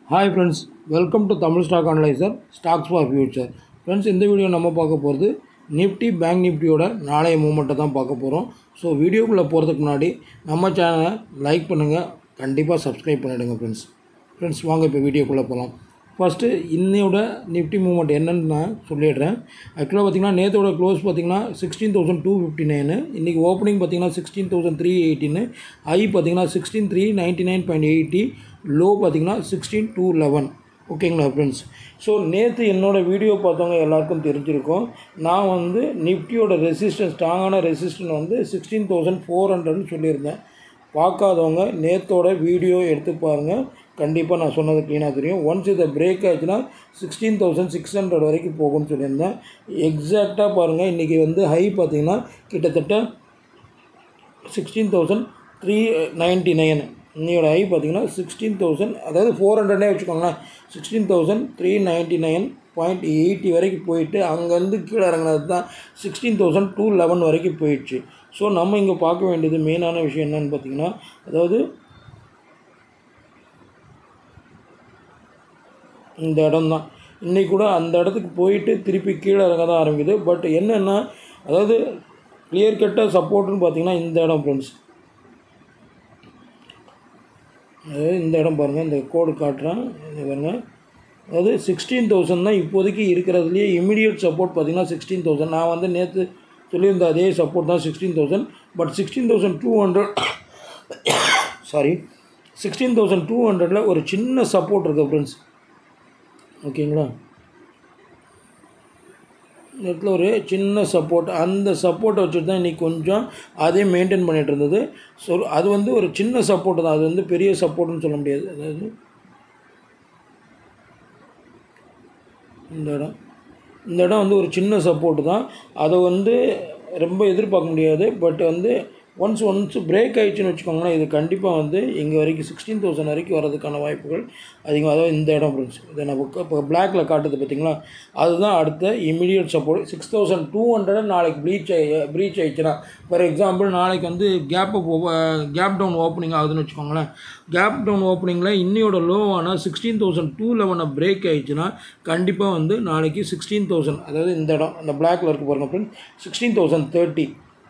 hi friends welcome to Tamil stock analyser stocks for future friends இந்த video நம்ம பார்க்க போகிறது நிஃப்டி பேங்க் நிஃப்டியோட நாளைய மூமெண்ட்டை தான் பார்க்க போகிறோம் ஸோ வீடியோக்குள்ளே போகிறதுக்கு முன்னாடி நம்ம சேனலை லைக் பண்ணுங்கள் கண்டிப்பாக சப்ஸ்கிரைப் பண்ணிவிடுங்க ஃப்ரெண்ட்ஸ் ஃப்ரெண்ட்ஸ் வாங்க இப்போ வீடியோக்குள்ளே போகலாம் ஃபஸ்ட்டு இன்னையோட நிஃப்டி மூமெண்ட் என்னன்னு நான் சொல்லிடுறேன் ஆக்சுவலாக பார்த்தீங்கன்னா நேற்றோட க்ளோஸ் பார்த்தீங்கன்னா sixteen thousand two fifty nine இன்றைக்கி ஓப்பனிங் பார்த்தீங்கன்னா சிக்ஸ்டீன் தௌசண்ட் த்ரீ எயிட்டின்னு ஹை பார்த்தீங்கன்னா sixteen three ninety nine point eighty low பார்த்தீங்கன்னா சிக்ஸ்டீன் டூ லெவன் ஓகேங்களா ஃப்ரெண்ட்ஸ் ஸோ நேற்று என்னோடய வீடியோ பார்த்தவங்க எல்லாருக்கும் தெரிஞ்சிருக்கும் நான் வந்து நிஃப்டியோட ரெசிஸ்டன்ஸ் ஸ்ட்ராங்கான ரெசிஸ்டன்ஸ் வந்து சிக்ஸ்டீன் தௌசண்ட் ஃபோர் ஹண்ட்ரட்னு சொல்லியிருந்தேன் பார்க்காதவங்க நேத்தோட வீடியோ எடுத்து பாருங்கள் கண்டிப்பாக நான் சொன்னது க்ளீனாக தெரியும் ஒன்ஸ் இதை பிரேக் ஆச்சுன்னா சிக்ஸ்டீன் தௌசண்ட் சிக்ஸ் ஹண்ட்ரட் வரைக்கும் போகும்னு சொல்லியிருந்தேன் எக்ஸாக்டாக பாருங்கள் இன்றைக்கி வந்து ஹை பார்த்தீங்கன்னா கிட்டத்தட்ட sixteen thousand three ninety nine இன்னையோட ஹை பார்த்தீங்கன்னா சிக்ஸ்டீன் தௌசண்ட் அதாவது ஃபோர் ஹண்ட்ரடே வச்சுக்கோங்களேன் sixteen thousand three ninety nine point eighty வரைக்கும் போயிட்டு அங்கேருந்து கீழே இறங்கினது தான் சிக்ஸ்டீன் தௌசண்ட் டூ லெவன் வரைக்கும் போயிடுச்சு ஸோ நம்ம இங்கே பார்க்க வேண்டியது மெயினான விஷயம் என்னன்னு பார்த்தீங்கன்னா அதாவது இந்த இடம் தான் இன்றைக்கி கூட அந்த இடத்துக்கு போயிட்டு திருப்பி கீழே இறங்க தான் ஆரம்பிக்குது பட் என்னென்னா அதாவது கிளியர் கட்டாக சப்போர்ட்டுன்னு பார்த்தீங்கன்னா இந்த இடம் ஃப்ரெண்ட்ஸ் அதாவது இந்த இடம் பாருங்கள் இந்த கோடு காட்டுறேன் இது பாருங்கள் அதாவது சிக்ஸ்டீன் தௌசண்ட் தான் இப்போதைக்கு இருக்கிறதுலையே இமீடியட் சப்போர்ட் பார்த்தீங்கன்னா சிக்ஸ்டீன் தௌசண்ட் நான் வந்து நேற்று சொல்லியிருந்த அதே சப்போர்ட் தான் sixteen thousand but sixteen thousand two hundred sorry sixteen thousand two ஹண்ட்ரடில் ஒரு சின்ன சப்போர்ட் இருக்குது ஃப்ரெண்ட்ஸ் ஓகேங்களா இந்த இடத்துல ஒரு சின்ன சப்போர்ட் அந்த சப்போர்ட்டை வச்சுட்டு தான் இன்றைக்கி கொஞ்சம் அதே மெயின்டைன் பண்ணிகிட்டு இருந்தது ஸோ அது வந்து ஒரு சின்ன சப்போர்ட் தான் அது வந்து பெரிய சப்போர்ட்னு சொல்ல முடியாது அதாவது இந்த இடம் இந்த இடம் வந்து ஒரு சின்ன சப்போர்ட் தான் அதை வந்து ரொம்ப எதிர்பார்க்க முடியாது பட் வந்து ஒன்ஸ் ஒன்ஸ் பிரேக் ஆகிடுச்சுன்னு வச்சுக்கோங்களேன் இது கண்டிப்பாக வந்து இங்கே வரைக்கும் சிக்ஸ்டீன் தௌசண்ட் வரைக்கும் வரதுக்கான வாய்ப்புகள் அதிகம் அதாவது இந்த இடம் ஃப்ரெண்ட்ஸ் இதை நம்ம இப்போ பிளாக்ல காட்டுது பார்த்தீங்களா அதுதான் அடுத்த immediate support six thousand two hundred நாளைக்கு ப்ளீச் ஆகி ப்ரீச் ஆயிடுச்சுன்னா ஃபார் எக்ஸாம்பிள் நாளைக்கு வந்து கேப் கேப் டவுன் ஓப்பனிங் ஆகுதுன்னு வச்சுக்கோங்களேன் கேப் டவுன் ஓப்பனிங்கில் இன்னையோட லோவான சிக்ஸ்டீன் தௌசண்ட் டூ லெவனை பிரேக் ஆயிடுச்சுன்னா கண்டிப்பாக வந்து நாளைக்கு சிக்ஸ்டீன் தௌசண்ட் அதாவது இந்த இடம் அந்த பிளாக்ல இருக்கு பாருங்கள் friends sixteen thousand thirty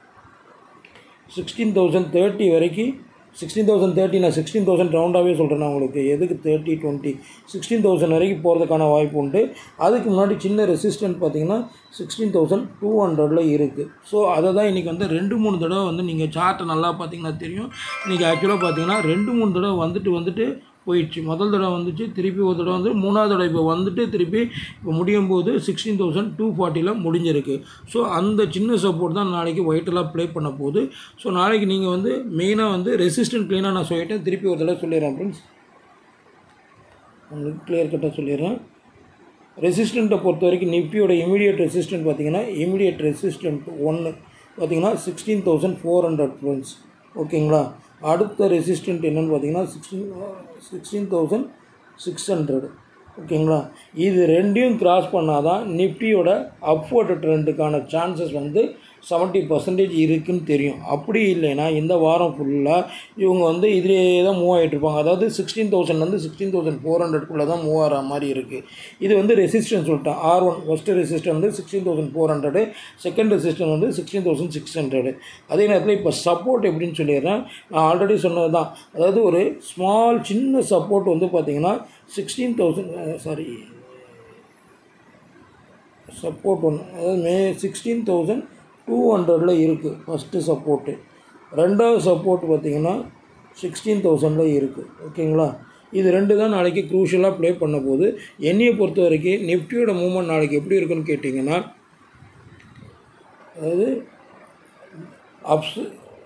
sixteen thousand thirty வரைக்கும் சிக்ஸ்டீன் தௌசண்ட் தேர்ட்டி நான் சிக்ஸ்டீன் தௌசண்ட் ரவுண்டாகவே சொல்கிறேன் நான் உங்களுக்கு எதுக்கு தேர்ட்டி டுவெண்ட்டி சிக்ஸ்டீன் தௌசண்ட் வரைக்கும் போகிறதுக்கான வாய்ப்பு உண்டு அதுக்கு முன்னாடி சின்ன ரெசிஸ்டன்ட் பார்த்தீங்கன்னா சிக்ஸ்டீன் தௌசண்ட் டூ ஹண்ட்ரடில் இருக்குது ஸோ அதை தான் இன்றைக்கி வந்து ரெண்டு மூணு தடவை வந்து நீங்கள் சார்ட்டை நல்லா பார்த்தீங்கன்னா தெரியும் இன்றைக்கி ஆக்சுவலாக பார்த்தீங்கன்னா ரெண்டு மூணு தடவை வந்துட்டு வந்துட்டு போயிடுச்சு முதல் தடவை வந்துச்சு திருப்பி ஒரு தடவை வந்து மூணாவது தடவை இப்போ வந்துட்டு திருப்பி இப்போ முடியும் போது சிக்ஸ்டீன் தௌசண்ட் டூ ஃபார்ட்டியில் முடிஞ்சிருக்கு ஸோ அந்த சின்ன சப்போர்ட் தான் நாளைக்கு ஒயிட்டெல்லாம் ப்ளே பண்ண போகுது ஸோ நாளைக்கு நீங்கள் வந்து மெயினாக வந்து ரெசிஸ்டன்ட் க்ளீனாக நான் சொல்லிட்டேன் திருப்பி ஒரு தடவை சொல்லிடுறேன் ஃப்ரெண்ட்ஸ் உங்களுக்கு கிளியர் கட்டாக சொல்லிடுறேன் ரெசிஸ்டண்ட்டை பொறுத்த வரைக்கும் நிஃப்டியோட இமீடியட் ரெசிஸ்டன்ட் பார்த்தீங்கன்னா இமீடியட் ரெசிஸ்டன்ட் ஒன்று பார்த்தீங்கன்னா sixteen thousand four hundred friends ஓகேங்களா அடுத்த ரெசிஸ்டன்ட் என்னென்னு பார்த்தீங்கன்னா sixteen sixteen thousand six hundred ஓகேங்களா இது ரெண்டையும் கிராஸ் பண்ணால் தான் நிஃப்டியோட அப்வர்ட் ட்ரெண்டுக்கான சான்சஸ் வந்து செவன்ட்டி பர்சன்டேஜ் இருக்குதுன்னு தெரியும் அப்படி இல்லைன்னா இந்த வாரம் ஃபுல்லாக இவங்க வந்து இதிலே தான் மூவ் ஆகிட்டு இருப்பாங்க அதாவது சிக்ஸ்டீன் தௌசண்ட்லேருந்து சிக்ஸ்டீன் தௌசண்ட் ஃபோர் ஹண்ட்ரட்குள்ளே தான் மூவ் ஆகிற மாதிரி இருக்குது இது வந்து ரெசிஸ்டன்ஸ் சொல்லிட்டேன் ஆர் ஒன் ஃபஸ்ட்டு ரெசிஸ்டன் வந்து sixteen thousand four hundred second resistance வந்து சிக்ஸ்டீன் தௌசண்ட் சிக்ஸ் ஹண்ட்ரடு அதே நேரத்தில் இப்போ சப்போர்ட் எப்படின்னு சொல்லிடுறேன் நான் ஆல்ரெடி சொன்னது தான் அதாவது ஒரு ஸ்மால் சின்ன சப்போர்ட் வந்து பார்த்திங்கன்னா சிக்ஸ்டீன் தௌசண்ட் சாரி சப்போர்ட் ஒன்று அதாவது மே சிக்ஸ்டீன் தௌசண்ட் டூ ஹண்ட்ரடில் இருக்குது ஃபஸ்ட்டு சப்போர்ட்டு ரெண்டாவது சப்போர்ட் பார்த்திங்கன்னா சிக்ஸ்டீன் தௌசண்டில் இருக்குது ஓகேங்களா இது ரெண்டு தான் நாளைக்கு க்ரூஷியலாக ப்ளே பண்ண போது என்னையை பொறுத்த வரைக்கும் நிஃப்டியோட மூவ்மெண்ட் நாளைக்கு எப்படி இருக்குன்னு கேட்டிங்கன்னா அதாவது அப்ஸ்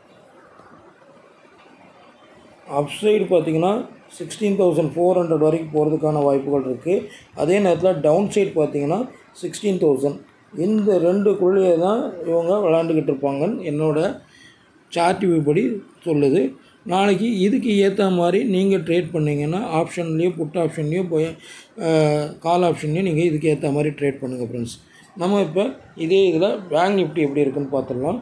அப்சைடு பார்த்திங்கன்னா சிக்ஸ்டீன் தௌசண்ட் ஃபோர் ஹண்ட்ரட் வரைக்கும் போகிறதுக்கான வாய்ப்புகள் இருக்குது அதே நேரத்தில் டவுன் சைடு பார்த்திங்கன்னா சிக்ஸ்டீன் தௌசண்ட் இந்த ரெண்டுக்குள்ளேயே தான் இவங்க விளாண்டுக்கிட்டு இருப்பாங்கன்னு என்னோடய சார்ட் வியூ படி சொல்லுது நாளைக்கு இதுக்கு ஏற்ற மாதிரி நீங்கள் ட்ரேட் பண்ணிங்கன்னா ஆப்ஷன்லேயோ புட் ஆப்ஷன்லேயோ போய் கால் ஆப்ஷன்லேயோ நீங்கள் இதுக்கு ஏற்ற மாதிரி ட்ரேட் பண்ணுங்கள் ஃப்ரெண்ட்ஸ் நம்ம இப்போ இதே இதில் பேங்க் நிஃப்டி எப்படி இருக்குன்னு பார்த்துடலாம்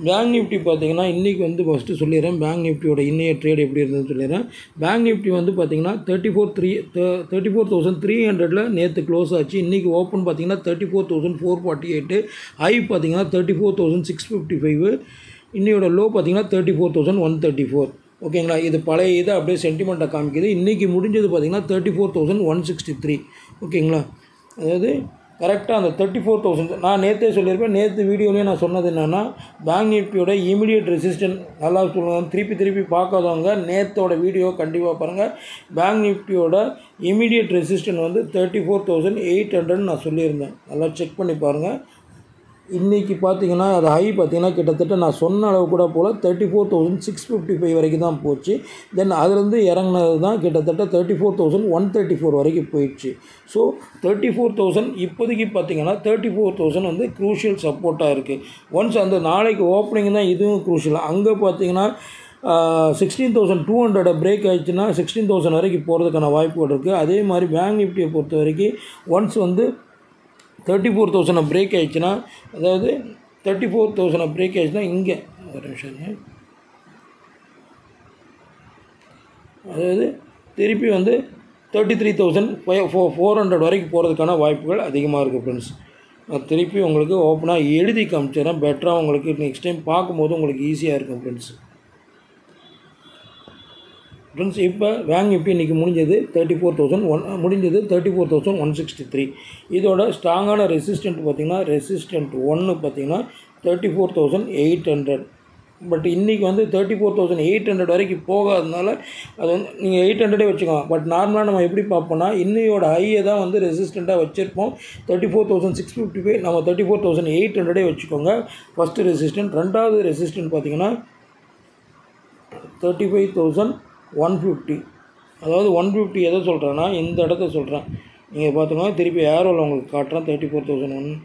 பேங்க் நிஃப்டி பார்த்தீங்கன்னா இன்றைக்கி வந்து ஃபஸ்ட்டு சொல்லிடுறேன் பேங்க் நிஃப்டியோட இன்னைய ட்ரேட் எப்படி இருந்ததுன்னு சொல்லிடுறேன் பேங்க் நிஃப்டி வந்து பார்த்தீங்கன்னா thirty four three thirty four thousand three ஹண்ட்ரடில் நேற்று க்ளோஸ் ஆச்சு இன்றைக்கி ஓப்பன் பார்த்தீங்கன்னா thirty four thousand four forty eight high பார்த்தீங்கன்னா thirty four thousand six fifty five இன்னையோட லோ பார்த்தீங்கன்னா thirty four thousand one thirty four ஓகேங்களா இது பழைய இதை அப்படியே சென்டிமெண்ட்டை காமிக்குது இன்றைக்கி முடிஞ்சது பார்த்தீங்கன்னா thirty four thousand one sixty three ஓகேங்களா அதாவது கரெக்டாக அந்த தேர்ட்டி ஃபோர் தௌசண்ட் நான் நேற்றே சொல்லியிருப்பேன் நேற்று வீடியோலேயே நான் சொன்னது என்னென்னா பேங்க் நிஃப்டியோட இமீடியட் ரெசிஸ்டன்ட் நல்லா சொல்லுங்கள் திருப்பி திருப்பி பார்க்காதவங்க நேற்றோட வீடியோ கண்டிப்பாக பாருங்கள் பேங்க் நிஃப்டியோட இமீடியட் ரெசிஸ்டன்ட் வந்து தேர்ட்டி ஃபோர் தௌசண்ட் எயிட் ஹண்ட்ரட்னு நான் சொல்லியிருந்தேன் நல்லா செக் பண்ணி பாருங்கள் இன்றைக்கி பார்த்தீங்கன்னா அது ஹை பார்த்தீங்கன்னா கிட்டத்தட்ட நான் சொன்ன அளவு கூட போல் thirty four thousand six fifty five வரைக்கும் தான் போச்சு தென் அதுலேருந்து இறங்குனது தான் கிட்டத்தட்ட thirty four thousand one thirty four வரைக்கும் போயிடுச்சு ஸோ தேர்ட்டி ஃபோர் தௌசண்ட் இப்போதைக்கு பார்த்தீங்கன்னா தேர்ட்டி ஃபோர் தௌசண்ட் வந்து க்ரூஷியல் சப்போர்ட்டாக இருக்குது ஒன்ஸ் அந்த நாளைக்கு ஓப்பனிங் தான் இதுவும் க்ரூஷியல் அங்கே பார்த்தீங்கன்னா சிக்ஸ்டீன் தௌசண்ட் டூ ஹண்ட்ரடை பிரேக் ஆயிடுச்சுன்னா சிக்ஸ்டீன் தௌசண்ட் வரைக்கும் போகிறதுக்கான வாய்ப்புகள் இருக்குது அதே மாதிரி பேங்க் நிஃப்டியை பொறுத்த வரைக்கும் ஒன்ஸ் வந்து தேர்ட்டி ஃபோர் தௌசண்டை பிரேக் ஆயிடுச்சுன்னா அதாவது தேர்ட்டி ஃபோர் தௌசண்டை பிரேக் ஆயிடுச்சுன்னா இங்கே ஒரு நிமிஷம் அதாவது திருப்பி வந்து thirty three thousand five four four hundred வரைக்கும் போகிறதுக்கான வாய்ப்புகள் அதிகமாக இருக்குது ஃப்ரெண்ட்ஸ் நான் திருப்பி உங்களுக்கு ஓப்பனாக எழுதி காமிச்சிடுறேன் பெட்டராக உங்களுக்கு நெக்ஸ்ட் டைம் பார்க்கும்போது உங்களுக்கு ஈஸியாக இருக்கும் ஃப்ரெண்ட்ஸ் ஃப்ரெண்ட்ஸ் இப்போ பேங்க் நிஃப்டி இன்றைக்கி முடிஞ்சது தேர்ட்டி ஃபோர் தௌசண்ட் ஒன் முடிஞ்சது thirty four thousand one sixty three இதோட ஸ்ட்ராங்கான ரெசிஸ்டன்ட் பார்த்திங்கன்னா ரெசிஸ்டன்ட் ஒன்று பார்த்திங்கன்னா thirty four thousand eight hundred but இன்றைக்கி வந்து thirty four thousand eight hundred வரைக்கும் போகாதனால அது வந்து நீங்கள் எயிட் ஹண்ட்ரடே வச்சுக்கோங்க பட் நார்மலாக நம்ம எப்படி பார்ப்போம்னா இன்னையோட ஹையை தான் வந்து ரெசிஸ்டண்ட்டாக வச்சுருப்போம் thirty four thousand six fifty five நம்ம தேர்ட்டி ஃபோர் தௌசண்ட் எயிட் ஹண்ட்ரடே வச்சுக்கோங்க ஃபஸ்ட்டு ரெசிஸ்டன்ட் ரெண்டாவது ரெசிஸ்டன்ட் பார்த்திங்கன்னா thirty five thousand one fifty அதாவது ஒன் ஃபிஃப்டி எதை சொல்கிறேன்னா இந்த இடத்த சொல்கிறேன் நீங்கள் பார்த்துக்கோங்க திருப்பி ஏரோவில் உங்களுக்கு காட்டுறேன் தேர்ட்டி ஃபோர் தௌசண்ட் ஒன்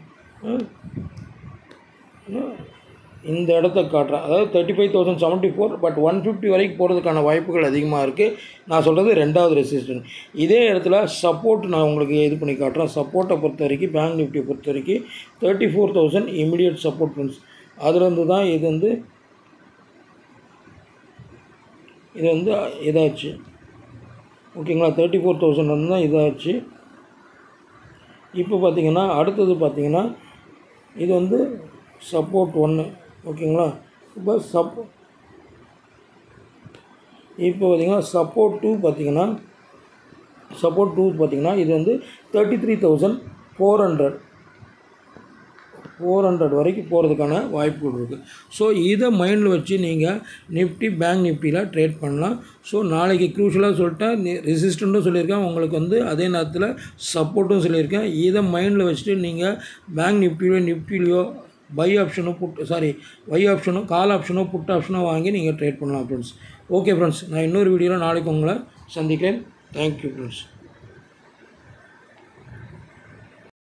இந்த இடத்த காட்டுறேன் அதாவது thirty five thousand seventy four but one fifty வரைக்கும் போகிறதுக்கான வாய்ப்புகள் அதிகமாக இருக்குது நான் சொல்கிறது ரெண்டாவது ரெசிஸ்டன்ட் இதே இடத்துல சப்போர்ட் நான் உங்களுக்கு இது பண்ணி காட்டுறேன் சப்போர்ட்டை பொறுத்த வரைக்கும் பேங்க் நிஃப்டியை பொறுத்த வரைக்கும் thirty four thousand immediate support friends அதுலேருந்து தான் இது வந்து இது வந்து இதாச்சு ஓகேங்களா தேர்ட்டி ஃபோர் தௌசண்ட் வந்து தான் இதாச்சு இப்போ பார்த்தீங்கன்னா அடுத்தது பார்த்தீங்கன்னா இது வந்து சப்போர்ட் ஒன்று ஓகேங்களா இப்போ சப்போ இப்போ பார்த்தீங்கன்னா சப்போர்ட் டூ பார்த்தீங்கன்னா சப்போர்ட் டூ பார்த்தீங்கன்னா இது வந்து thirty three thousand four hundred four hundred வரைக்கும் போகிறதுக்கான வாய்ப்புகள் இருக்குது ஸோ இதை மைண்டில் வச்சு நீங்கள் நிஃப்டி பேங்க் நிஃப்டியில் ட்ரேட் பண்ணலாம் ஸோ நாளைக்கு க்ரூஷலாக சொல்லிட்டேன் ரெசிஸ்டண்ட்டும் சொல்லியிருக்கேன் உங்களுக்கு வந்து அதே நேரத்தில் சப்போர்ட்டும் சொல்லியிருக்கேன் இதை மைண்டில் வச்சுட்டு நீங்கள் பேங்க் நிஃப்டிலையோ நிஃப்டிலையோ பை ஆப்ஷனோ புட் சாரி பை ஆப்ஷனோ கால் ஆப்ஷனோ புட் ஆப்ஷனோ வாங்கி நீங்கள் ட்ரேட் பண்ணலாம் ஃப்ரெண்ட்ஸ் ஓகே ஃப்ரெண்ட்ஸ் நான் இன்னொரு வீடியோவில் நாளைக்கு உங்களை சந்திக்கிறேன் தேங்க்யூ ஃப்ரெண்ட்ஸ்